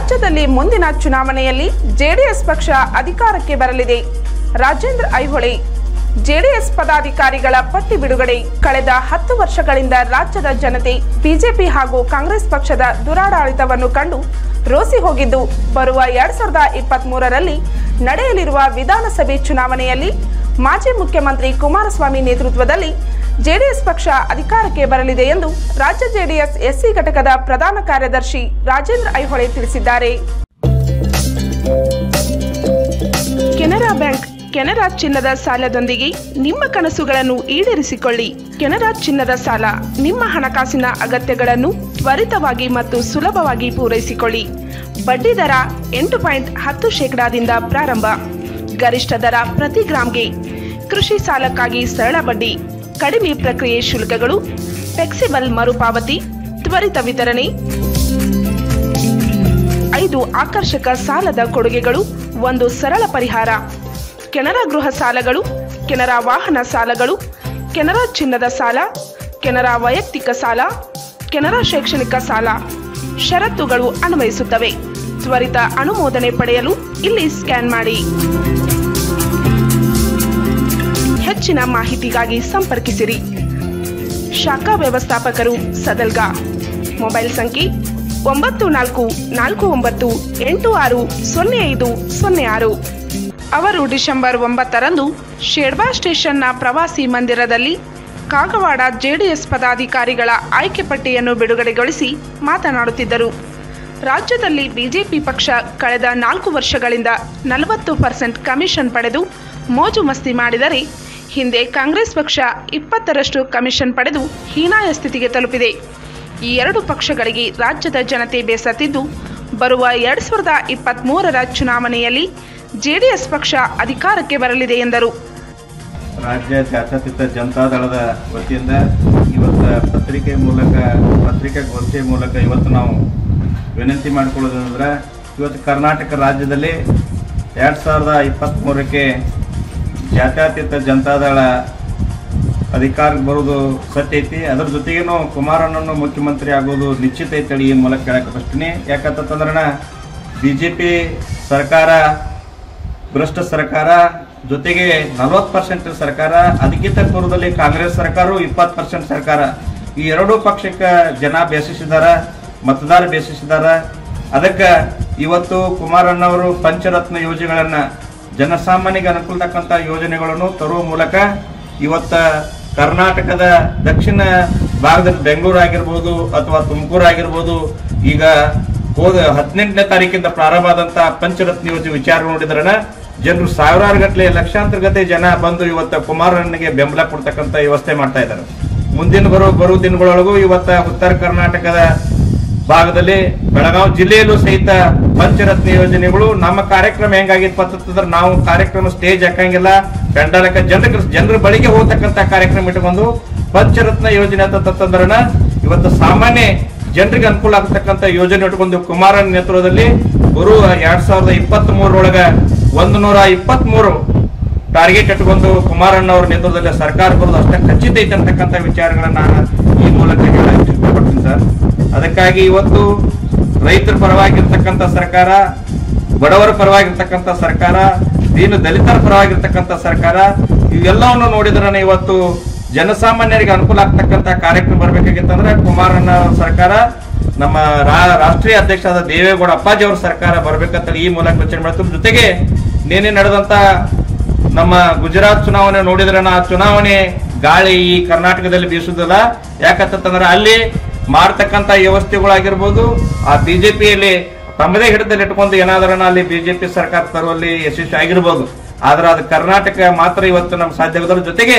ರಾಜ್ಯದಲ್ಲಿ ಮುಂದಿನ ಚುನಾವಣೆಯಲ್ಲಿ ಜೆಡಿಎಸ್ ಪಕ್ಷ ಅಧಿಕಾರಕ್ಕೆ ಬರಲಿದೆ ರಾಜೇಂದ್ರ ಐಹೊಳೆ ಜೆಡಿಎಸ್ ಪದಾಧಿಕಾರಿಗಳ ಪಟ್ಟಿ ಬಿಡುಗಡೆ ಕಳೆದ ಹತ್ತು ವರ್ಷಗಳಿಂದ ರಾಜ್ಯದ ಜನತೆ ಬಿಜೆಪಿ ಹಾಗೂ ಕಾಂಗ್ರೆಸ್ ಪಕ್ಷದ ದುರಾಡಳಿತವನ್ನು ಕಂಡು ರೋಸಿ ಹೋಗಿದ್ದು ಬರುವ ಎರಡ್ ಸಾವಿರದ ಇಪ್ಪತ್ತ್ ಮೂರರಲ್ಲಿ ನಡೆಯಲಿರುವ ವಿಧಾನಸಭೆ ಚುನಾವಣೆಯಲ್ಲಿ ಮಾಜಿ ಮುಖ್ಯಮಂತ್ರಿ ಕುಮಾರಸ್ವಾಮಿ ನೇತೃತ್ವದಲ್ಲಿ ಜೆಡಿಎಸ್ ಪಕ್ಷ ಅಧಿಕಾರಕ್ಕೆ ಬರಲಿದೆ ಎಂದು ರಾಜ್ಯ ಜೆಡಿಎಸ್ ಎಸ್ಸಿ ಘಟಕದ ಪ್ರಧಾನ ಕಾರ್ಯದರ್ಶಿ ರಾಜೇಂದ್ರ ಐಹೊಳೆ ತಿಳಿಸಿದ್ದಾರೆ ಕೆನರಾ ಬ್ಯಾಂಕ್ ಕೆನರಾ ಚಿನ್ನದ ಸಾಲದೊಂದಿಗೆ ನಿಮ್ಮ ಕನಸುಗಳನ್ನು ಈಡೇರಿಸಿಕೊಳ್ಳಿ ಕೆನರಾ ಚಿನ್ನದ ಸಾಲ ನಿಮ್ಮ ಹಣಕಾಸಿನ ಅಗತ್ಯಗಳನ್ನು ತ್ವರಿತವಾಗಿ ಮತ್ತು ಸುಲಭವಾಗಿ ಪೂರೈಸಿಕೊಳ್ಳಿ ಬಡ್ಡಿ ದರ ಎಂಟು ಪಾಯಿಂಟ್ ಹತ್ತು ಶೇಕಡಾದಿಂದ ಪ್ರಾರಂಭ ಗರಿಷ್ಠ ದರ ಪ್ರತಿ ಗ್ರಾಂಗೆ ಕೃಷಿ ಸಾಲಕ್ಕಾಗಿ ಸರಳ ಬಡ್ಡಿ ಕಡಿಮೆ ಪ್ರಕ್ರಿಯೆ ಶುಲ್ಕಗಳು ಫ್ಲೆಕ್ಸಿಬಲ್ ಮರುಪಾವತಿ ತ್ವರಿತ ವಿತರಣೆ ಐದು ಆಕರ್ಷಕ ಸಾಲದ ಕೊಡುಗೆಗಳು ಒಂದು ಸರಳ ಪರಿಹಾರ ಕೆನರಾ ಗೃಹ ಸಾಲಗಳು ಕೆನರಾ ವಾಹನ ಸಾಲಗಳು ಕೆನರಾ ಚಿನ್ನದ ಸಾಲ ಕೆನರಾ ವೈಯಕ್ತಿಕ ಸಾಲ ಕೆನರಾ ಶೈಕ್ಷಣಿಕ ಸಾಲ ಷರತ್ತುಗಳು ಅನ್ವಯಿಸುತ್ತವೆ ತ್ವರಿತ ಅನುಮೋದನೆ ಪಡೆಯಲು ಇಲ್ಲಿ ಸ್ಕ್ಯಾನ್ ಮಾಡಿ ಹೆಚ್ಚಿನ ಮಾಹಿತಿಗಾಗಿ ಸಂಪರ್ಕಿಸಿರಿ ಶಾಖಾ ವ್ಯವಸ್ಥಾಪಕರು ಸದಲ್ಗಾ ಮೊಬೈಲ್ ಸಂಖ್ಯೆ ಒಂಬತ್ತು ನಾಲ್ಕು ನಾಲ್ಕು ಒಂಬತ್ತು ಎಂಟು ಆರು ಸೊನ್ನೆ ಐದು ಸೊನ್ನೆ ಆರು ಅವರು ಡಿಸೆಂಬರ್ ಒಂಬತ್ತರಂದು ಶೇಡ್ಬಾ ಸ್ಟೇಷನ್ನ ಪ್ರವಾಸಿ ಮಂದಿರದಲ್ಲಿ ಕಾಗವಾಡ ಜೆಡಿಎಸ್ ಪದಾಧಿಕಾರಿಗಳ ಆಯ್ಕೆ ಪಟ್ಟಿಯನ್ನು ಬಿಡುಗಡೆಗೊಳಿಸಿ ಮಾತನಾಡುತ್ತಿದ್ದರು ರಾಜ್ಯದಲ್ಲಿ ಬಿಜೆಪಿ ಪಕ್ಷ ಕಳೆದ ನಾಲ್ಕು ವರ್ಷಗಳಿಂದ ನಲವತ್ತು ಪರ್ಸೆಂಟ್ ಕಮಿಷನ್ ಪಡೆದು ಮೋಜು ಮಸ್ತಿ ಮಾಡಿದರೆ ಹಿಂದೆ ಕಾಂಗ್ರೆಸ್ ಪಕ್ಷ ಇಪ್ಪತ್ತರಷ್ಟು ಕಮಿಷನ್ ಪಡೆದು ಹೀನಾಯ ಸ್ಥಿತಿಗೆ ತಲುಪಿದೆ ಈ ಎರಡು ಪಕ್ಷಗಳಿಗೆ ರಾಜ್ಯದ ಜನತೆ ಬೇಸತ್ತಿದ್ದು ಬರುವ ಎರಡ್ ಸಾವಿರದ ಇಪ್ಪತ್ತ್ ಮೂರರ ಚುನಾವಣೆಯಲ್ಲಿ ಜೆಡಿಎಸ್ ಪಕ್ಷ ಅಧಿಕಾರಕ್ಕೆ ಬರಲಿದೆ ಎಂದರು ರಾಜ್ಯ ಜಾತ್ಯತೀತ ಜನತಾದಳದ ವತಿಯಿಂದ ಇವತ್ತು ಪತ್ರಿಕೆ ಮೂಲಕ ಪತ್ರಿಕಾಗೋಷ್ಠಿಯ ಮೂಲಕ ಇವತ್ತು ನಾವು ವಿನಂತಿ ಮಾಡಿಕೊಳ್ಳೋದಂದ್ರೆ ಇವತ್ತು ಕರ್ನಾಟಕ ರಾಜ್ಯದಲ್ಲಿ ಎರಡು ಸಾವಿರದ ಇಪ್ಪತ್ತ್ಮೂರಕ್ಕೆ ಜಾತ್ಯತೀತ ಜನತಾದಳ ಅಧಿಕಾರಕ್ಕೆ ಬರೋದು ಸತ್ಯ ಐತಿ ಅದ್ರ ಜೊತೆಗೇನು ಕುಮಾರಣ್ಣನು ಮುಖ್ಯಮಂತ್ರಿ ಆಗೋದು ನಿಶ್ಚಿತ ಐತಳಿ ಈ ಮೂಲಕ ಹೇಳಕ್ಕೆ ಬಸ್ತೀನಿ ಯಾಕಂತಂದ್ರಣ ಬಿ ಜೆ ಪಿ ಸರ್ಕಾರ ಭ್ರಷ್ಟ ಸರ್ಕಾರ ಜೊತೆಗೆ ನಲವತ್ತು ಪರ್ಸೆಂಟ್ ಸರ್ಕಾರ ಅದಕ್ಕಿಂತ ಪೂರ್ವದಲ್ಲಿ ಕಾಂಗ್ರೆಸ್ ಸರ್ಕಾರ ಇಪ್ಪತ್ತು ಪರ್ಸೆಂಟ್ ಸರ್ಕಾರ ಈ ಎರಡೂ ಪಕ್ಷಕ್ಕೆ ಜನ ಬೇಸಿಸಿದಾರ ಮತದಾರ ಬೇಸಿಸಿದಾರ ಅದಕ್ಕೆ ಇವತ್ತು ಕುಮಾರಣ್ಣವರು ಪಂಚರತ್ನ ಯೋಜನೆಗಳನ್ನ ಜನಸಾಮಾನ್ಯಗೆ ಅನುಕೂಲತಕ್ಕಂಥ ಯೋಜನೆಗಳನ್ನು ತರುವ ಮೂಲಕ ಇವತ್ತ ಕರ್ನಾಟಕದ ದಕ್ಷಿಣ ಭಾಗದಲ್ಲಿ ಬೆಂಗಳೂರು ಆಗಿರ್ಬೋದು ಅಥವಾ ತುಮಕೂರು ಆಗಿರ್ಬೋದು ಈಗ ಹೋದ ಹದಿನೆಂಟನೇ ತಾರೀಕಿಂದ ಪ್ರಾರಂಭ ಆದಂತ ಪಂಚರತ್ನ ಯೋಜನೆ ವಿಚಾರ ನೋಡಿದ್ರನ ಜನರು ಸಾವಿರಾರು ಗಟ್ಟಲೆ ಲಕ್ಷಾಂತರ ಗತೆ ಜನ ಬಂದು ಇವತ್ತ ಕುಮಾರಣ್ಣನಿಗೆ ಬೆಂಬಲ ಕೊಡ್ತಕ್ಕಂತ ವ್ಯವಸ್ಥೆ ಮಾಡ್ತಾ ಇದ್ದಾರೆ ಮುಂದಿನ ಬರೋ ಬರೋ ದಿನಗಳೊಳಗೂ ಇವತ್ತ ಉತ್ತರ ಕರ್ನಾಟಕದ ಭಾಗದಲ್ಲಿ ಬೆಳಗಾವಿ ಜಿಲ್ಲೆಯಲ್ಲೂ ಸಹಿತ ಪಂಚರತ್ನ ಯೋಜನೆಗಳು ನಮ್ಮ ಕಾರ್ಯಕ್ರಮ ಹೆಂಗಾಗಿತ್ತು ಅಂತಂದ್ರೆ ನಾವು ಕಾರ್ಯಕ್ರಮ ಸ್ಟೇಜ್ ಹಾಕಂಗಿಲ್ಲ ಪೆಂಡಾಲಕ ಜನರ ಜನರ ಬಳಿಗೆ ಹೋಗ್ತಕ್ಕಂತ ಕಾರ್ಯಕ್ರಮ ಇಟ್ಕೊಂಡು ಪಂಚರತ್ನ ಯೋಜನೆ ಅಂತಂದ್ರನ ಇವತ್ತು ಸಾಮಾನ್ಯ ಜನರಿಗೆ ಅನುಕೂಲ ಆಗ್ತಕ್ಕಂತ ಯೋಜನೆ ಇಟ್ಕೊಂಡು ಕುಮಾರನ್ ನೇತೃತ್ವದಲ್ಲಿ ಬರುವ ಎರಡ್ ಸಾವಿರದ ಇಪ್ಪತ್ತ್ ಮೂರರೊಳಗ ಒಂದು ನೂರ ಇಪ್ಪತ್ತ್ ಮೂರು ಟಾರ್ಗೆಟ್ ಇಟ್ಕೊಂಡು ಕುಮಾರಣ್ಣ ಅವರ ನೇತೃತ್ವದಲ್ಲಿ ಸರ್ಕಾರ ಬರೋದು ಅಷ್ಟೇ ಖಚಿತ ಐತೆ ಅಂತಕ್ಕಂಥ ವಿಚಾರಗಳನ್ನ ನಾನು ಈ ಮೂಲಕ ಹೇಳಕ್ ಇಷ್ಟಪಡ್ತೀನಿ ಸರ್ ಅದಕ್ಕಾಗಿ ಇವತ್ತು ರೈತರ ಪರವಾಗಿರ್ತಕ್ಕಂಥ ಸರ್ಕಾರ ಬಡವರ ಪರವಾಗಿರ್ತಕ್ಕಂಥ ಸರ್ಕಾರ ದೀನ ದಲಿತರ ಪರವಾಗಿರ್ತಕ್ಕಂಥ ಸರ್ಕಾರ ಇವೆಲ್ಲವನ್ನು ನೋಡಿದ್ರೆ ಇವತ್ತು ಜನಸಾಮಾನ್ಯರಿಗೆ ಅನುಕೂಲ ಆಗ್ತಕ್ಕಂಥ ಕಾರ್ಯಕ್ರಮ ಬರ್ಬೇಕಾಗಿತ್ತಂದ್ರೆ ಕುಮಾರಣ್ಣ ಅವ್ರ ಸರ್ಕಾರ ನಮ್ಮ ರಾ- ರಾಷ್ಟ್ರೀಯ ಅಧ್ಯಕ್ಷರಾದ ದೇವೇಗೌಡ ಅಪ್ಪಾಜಿ ಅವ್ರ ಸರ್ಕಾರ ಬರ್ಬೇಕಂತ ಈ ಮೂಲಕ ಯೋಚನೆ ಮಾಡ್ತೀವಿ ಜೊತೆಗೆ ನೇನೆ ನಡೆದಂತ ನಮ್ಮ ಗುಜರಾತ್ ಚುನಾವಣೆ ನೋಡಿದ್ರೆ ಆ ಚುನಾವಣೆ ಗಾಳಿ ಈ ಕರ್ನಾಟಕದಲ್ಲಿ ಬೀಸುದಿಲ್ಲ ಯಾಕಂತಂದ್ರೆ ಅಲ್ಲಿ ಮಾಡ್ತಕ್ಕಂತ ವ್ಯವಸ್ಥೆಗಳಾಗಿರ್ಬೋದು ಆ ಬಿಜೆಪಿಯಲ್ಲಿ ತಮ್ಮದೇ ಹಿಡಿದಲ್ಲಿ ಇಟ್ಕೊಂಡು ಏನಾದ್ರೂ ಅಲ್ಲಿ ಬಿಜೆಪಿ ಸರ್ಕಾರ ತರುವಲ್ಲಿ ಯಶಸ್ವಿ ಆಗಿರ್ಬೋದು ಆದ್ರೆ ಅದು ಕರ್ನಾಟಕ ಮಾತ್ರ ಇವತ್ತು ನಮ್ಗೆ ಸಾಧ್ಯವಾದ್ರ ಜೊತೆಗೆ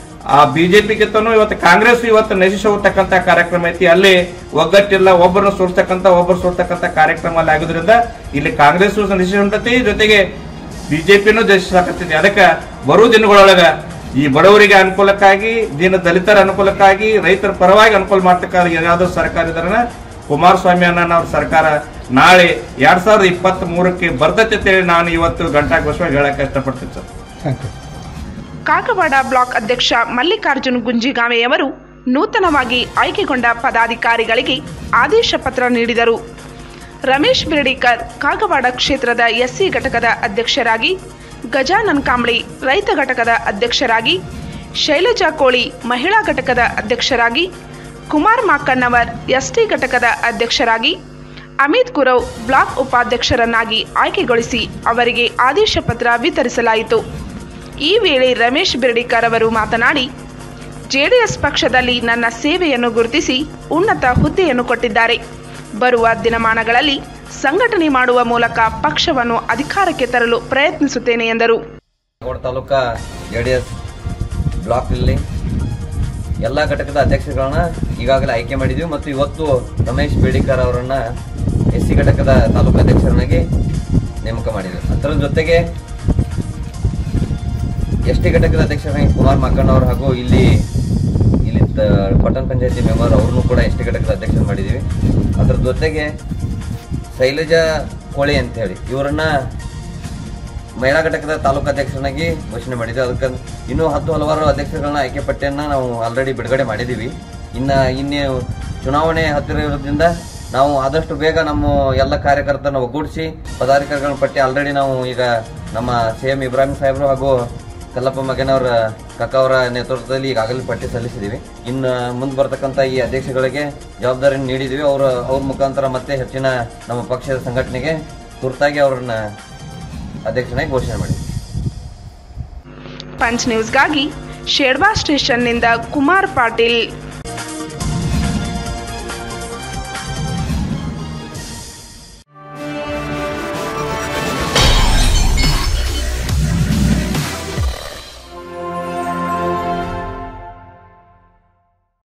ಆ ಬಿಜೆಪಿಗಿಂತನೂ ಇವತ್ತು ಕಾಂಗ್ರೆಸ್ ಇವತ್ತು ನಶಿಸಿ ಹೋಗ್ತಕ್ಕಂತ ಕಾರ್ಯಕ್ರಮ ಐತಿ ಅಲ್ಲಿ ಒಗ್ಗಟ್ಟಿಲ್ಲ ಒಬ್ಬರನ್ನ ಸೋಲ್ತಕ್ಕಂತ ಒಬ್ಬರು ಸೋಲ್ತಕ್ಕಂತ ಕಾರ್ಯಕ್ರಮ ಅಲ್ಲಿ ಆಗೋದ್ರಿಂದ ಇಲ್ಲಿ ಕಾಂಗ್ರೆಸ್ ನಶಿಸಿ ಹೊಂಟತಿ ಜೊತೆಗೆ ಬಿಜೆಪಿನೂ ದೇಶಿಸಾಕತ್ತಿದೆ ಅದಕ್ಕೆ ಬರೋ ದಿನಗಳೊಳಗ ಈ ಬಡವರಿಗೆ ಅನುಕೂಲಕ್ಕಾಗಿ ದೀನ ದಲಿತರ ಅನುಕೂಲಕ್ಕಾಗಿ ರೈತರ ಪರವಾಗಿ ಅನುಕೂಲ ಮಾಡ್ತಕ್ಕ ಏನಾದರೂ ಸರ್ಕಾರ ಇದಾರನ ಕುಮಾರಸ್ವಾಮಿ ಅನ್ನ ಅವ್ರ ಸರ್ಕಾರ ನಾಳೆ ಎರಡ್ ಸಾವಿರದ ಇಪ್ಪತ್ತ್ ಮೂರಕ್ಕೆ ಬರ್ತೈತೆ ಅಂತೇಳಿ ನಾನು ಇವತ್ತು ಗಂಟಾಘೋಷವಾಗಿ ಹೇಳಕ್ಕೆ ಇಷ್ಟಪಡ್ತೀನಿ sir thank you Kagwad block ಅಧ್ಯಕ್ಷ ಮಲ್ಲಿಕಾರ್ಜುನ್ ಗುಂಜಿಗಾಮೆಯವರು ನೂತನವಾಗಿ ಆಯ್ಕೆಗೊಂಡ ಪದಾಧಿಕಾರಿಗಳಿಗೆ ಆದೇಶ ಪತ್ರ ನೀಡಿದರು ರಮೇಶ್ ಬಿರ್ಡಿಕರ್ ಕಾಗವಾಡ ಕ್ಷೇತ್ರದ ಎಸ್ಸಿ ಘಟಕದ ಅಧ್ಯಕ್ಷರಾಗಿ ಗಜಾನನ್ ಕಾಂಬ್ಳಿ ರೈತ ಘಟಕದ ಅಧ್ಯಕ್ಷರಾಗಿ ಶೈಲಜಾ ಕೋಳಿ ಮಹಿಳಾ ಘಟಕದ ಅಧ್ಯಕ್ಷರಾಗಿ ಕುಮಾರ್ ಮಾಕಣ್ಣವರ್ ಎಸ್ಟಿ ಘಟಕದ ಅಧ್ಯಕ್ಷರಾಗಿ ಅಮಿತ್ ಗುರವ್ ಬ್ಲಾಕ್ ಉಪಾಧ್ಯಕ್ಷರನ್ನಾಗಿ ಆಯ್ಕೆಗೊಳಿಸಿ ಅವರಿಗೆ ಆದೇಶ ಪತ್ರ ವಿತರಿಸಲಾಯಿತು ಈ ವೇಳೆ ರಮೇಶ್ ಬಿರ್ಡಿಕರ್ ಅವರು ಮಾತನಾಡಿ ಜೆಡಿಎಸ್ ಪಕ್ಷದಲ್ಲಿ ನನ್ನ ಸೇವೆಯನ್ನು ಗುರುತಿಸಿ ಉನ್ನತ ಹುದ್ದೆಯನ್ನು ಕೊಟ್ಟಿದ್ದಾರೆ ಬರುವ ದಿನಮಾನಗಳಲ್ಲಿ ಸಂಘಟನೆ ಮಾಡುವ ಮೂಲಕ ಪಕ್ಷವನ್ನು ಅಧಿಕಾರಕ್ಕೆ ತರಲು ಪ್ರಯತ್ನಿಸುತ್ತೇನೆ ಎಂದರು Kagwad taluka J D S ಬ್ಲಾಕ್ನಲ್ಲಿ ಎಲ್ಲ ಘಟಕದ ಅಧ್ಯಕ್ಷಗಳನ್ನ ಈಗಾಗಲೇ ಆಯ್ಕೆ ಮಾಡಿದ್ವಿ ಮತ್ತು ಇವತ್ತು ರಮೇಶ್ ಬೇಡಿಕರ್ ಅವರನ್ನ ಎಸ್ ಸಿ ಘಟಕದ ತಾಲೂಕು ಅಧ್ಯಕ್ಷರನ್ನಾಗಿ ನೇಮಕ ಮಾಡಿದ್ವಿ ಅದರ ಜೊತೆಗೆ ಎಸ್ ಟಿ ಘಟಕದ ಅಧ್ಯಕ್ಷರಾಗಿ ಕುಮಾರ್ ಮಕ್ಕಣ್ಣವರು ಹಾಗೂ ಇಲ್ಲಿ ಇಲ್ಲಿ ತ- ಪಟ್ಟಣ ಪಂಚಾಯತಿ ಮೆಂಬರ್ ಅವ್ರನ್ನೂ ಕೂಡ ಎಸ್ ಟಿ ಘಟಕದ ಅಧ್ಯಕ್ಷರು ಮಾಡಿದ್ದೀವಿ ಅದರ ಜೊತೆಗೆ ಶೈಲಜಾ ಕೋಳಿ ಅಂತ ಹೇಳಿ ಇವರನ್ನ ಮಹಿಳಾ ಘಟಕದ ತಾಲೂಕು ಅಧ್ಯಕ್ಷರನ್ನಾಗಿ ಘೋಷಣೆ ಮಾಡಿದ್ವಿ ಅದಕ್ಕೆ ಇನ್ನೂ ಹತ್ತು ಹಲವಾರು ಅಧ್ಯಕ್ಷರುಗಳನ್ನ ಆಯ್ಕೆ ಪಟ್ಟಿಯನ್ನ ನಾವು ಆಲ್ರೆಡಿ ಬಿಡುಗಡೆ ಮಾಡಿದ್ದೀವಿ ಇನ್ನ ಇನ್ನೇ ಚುನಾವಣೆ ಹತ್ತಿರ ಇರೋದ್ರಿಂದ ನಾವು ಆದಷ್ಟು ಬೇಗ ನಮ್ಮ ಎಲ್ಲ ಕಾರ್ಯಕರ್ತರನ್ನ ಒಗ್ಗೂಡಿಸಿ ಪದಾಧಿಕಾರಿಗಳ ಪಟ್ಟಿ ಆಲ್ರೆಡಿ ನಾವು ಈಗ ನಮ್ಮ ಸಿ ಎಂ ಇಬ್ರಾಹಿಂ ಸಾಹೇಬರು ಹಾಗೂ ಕಲ್ಲಪ್ಪ ಮಗನವರ ಕಕ್ಕ ಅವರ ನೇತೃತ್ವದಲ್ಲಿ ಈಗಾಗಲೇ ಪಟ್ಟಿ ಸಲ್ಲಿಸಿದ್ದೀವಿ ಇನ್ನು ಮುಂದೆ ಬರ್ತಕ್ಕಂಥ ಈ ಅಧ್ಯಕ್ಷಗಳಿಗೆ ಜವಾಬ್ದಾರಿಯನ್ನು ನೀಡಿದ್ದೀವಿ ಅವರ ಅವ್ರ ಮುಖಾಂತರ ಮತ್ತೆ ಹೆಚ್ಚಿನ ನಮ್ಮ ಪಕ್ಷದ ಸಂಘಟನೆಗೆ ತುರ್ತಾಗಿ ಅವರನ್ನ ಅಧ್ಯಕ್ಷನಾಗಿ ಘೋಷಣೆ ಮಾಡಿದ್ವಿ ಪಂಚ್ ನ್ಯೂಸ್ಗಾಗಿ ಶೇಡ್ವಾ ಸ್ಟೇಷನ್ನಿಂದ ಕುಮಾರ್ ಪಾಟೀಲ್